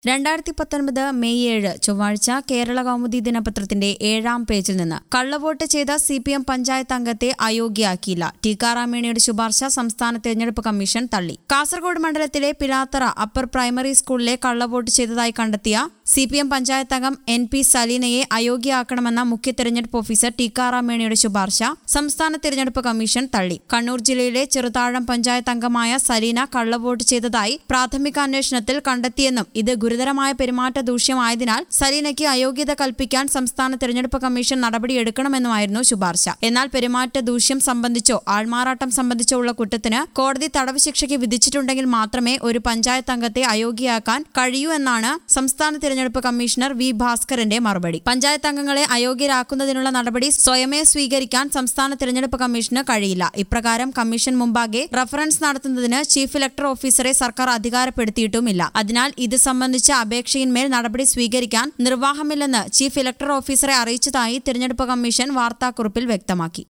രണ്ടായിരത്തി പത്തൊൻപത് മെയ് ഏഴ് ചൊവ്വാഴ്ച കേരള കൗമുദി ദിനപത്രത്തിന്റെ ഏഴാം പേജിൽ നിന്ന് കള്ളവോട്ട് ചെയ്ത സി പി എം പഞ്ചായത്ത് അംഗത്തെ അയോഗ്യയാക്കിയില്ല ടിക്കാറാമേണിയുടെ ശുപാർശ സംസ്ഥാന തെരഞ്ഞെടുപ്പ് കമ്മീഷൻ തള്ളി കാസർഗോഡ് മണ്ഡലത്തിലെ പിലാത്തറ അപ്പർ പ്രൈമറി സ്കൂളിലെ കള്ളവോട്ട് ചെയ്തതായി കണ്ടെത്തിയ സി പി എം പഞ്ചായത്ത് അംഗം എൻ പി സലീനയെ അയോഗ്യയാക്കണമെന്ന മുഖ്യ തെരഞ്ഞെടുപ്പ് ഓഫീസർ ടിക്കാറാമേണിയുടെ ശുപാർശ സംസ്ഥാന തെരഞ്ഞെടുപ്പ് കമ്മീഷൻ തള്ളി കണ്ണൂർ ജില്ലയിലെ ചെറുതാഴം പഞ്ചായത്ത് അംഗമായ സലീന കള്ളവോട്ട് ചെയ്തതായി പ്രാഥമിക അന്വേഷണത്തിൽ കണ്ടെത്തിയെന്നും ഇത് ഗുരുതരമായ പെരുമാറ്റ ദൂഷ്യമായതിനാൽ സലീനയ്ക്ക് അയോഗ്യത കൽപ്പിക്കാൻ സംസ്ഥാന തെരഞ്ഞെടുപ്പ് കമ്മീഷൻ നടപടിയെടുക്കണമെന്നുമായിരുന്നു ശുപാർശ എന്നാൽ പെരുമാറ്റ ദൂഷ്യം സംബന്ധിച്ചോ ആൾമാറാട്ടം സംബന്ധിച്ചോ ഉള്ള കുറ്റത്തിന് കോടതി തടവ് ശിക്ഷയ്ക്ക് വിധിച്ചിട്ടുണ്ടെങ്കിൽ മാത്രമേ ഒരു പഞ്ചായത്ത് അംഗത്തെ അയോഗ്യയാക്കാൻ കഴിയൂ എന്നാണ് സംസ്ഥാന തെരഞ്ഞെടുപ്പ് കമ്മീഷണർ വി ഭാസ്കരന്റെ മറുപടി പഞ്ചായത്ത് അംഗങ്ങളെ അയോഗ്യരാക്കുന്നതിനുള്ള നടപടി സ്വയമേ സ്വീകരിക്കാൻ സംസ്ഥാന തെരഞ്ഞെടുപ്പ് കമ്മീഷന് കഴിയില്ല ഇപ്രകാരം കമ്മീഷൻ മുമ്പാകെ റഫറൻസ് നടത്തുന്നതിന് ചീഫ് ഇലക്ടർ ഓഫീസറെ സർക്കാർ അധികാരപ്പെടുത്തിയിട്ടുമില്ല അതിനാൽ ഇത് സംബന്ധിച്ച അപേക്ഷയിന്മേൽ നടപടി സ്വീകരിക്കാൻ നിർവാഹമില്ലെന്ന് ചീഫ് ഇലക്ടർ ഓഫീസറെ അറിയിച്ചതായി തെരഞ്ഞെടുപ്പ് കമ്മീഷൻ വാർത്താക്കുറിപ്പിൽ വ്യക്തമാക്കി